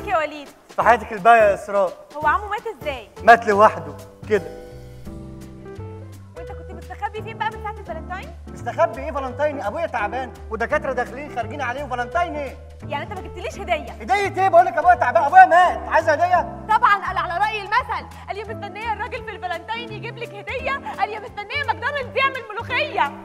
صحتك يا وليد في حياتك الباقية يا اسراء هو عمو مات ازاي مات لوحده كده وانت كنت مستخبي فين بقى من ساعه الفالنتاين مستخبي ايه فالنتاين ابويا تعبان ودكاتره داخلين خارجين عليه وفالنتاين ايه يعني انت ما جبتليش هديه هديه ايه بقول لك ابويا تعبان ابويا مات عايز هديه طبعا قال على راي المثل قال يا مستنيه الراجل في الفالنتاين يجيب لك هديه قال يا مستنيه ماكدونالدز يعمل ملوخيه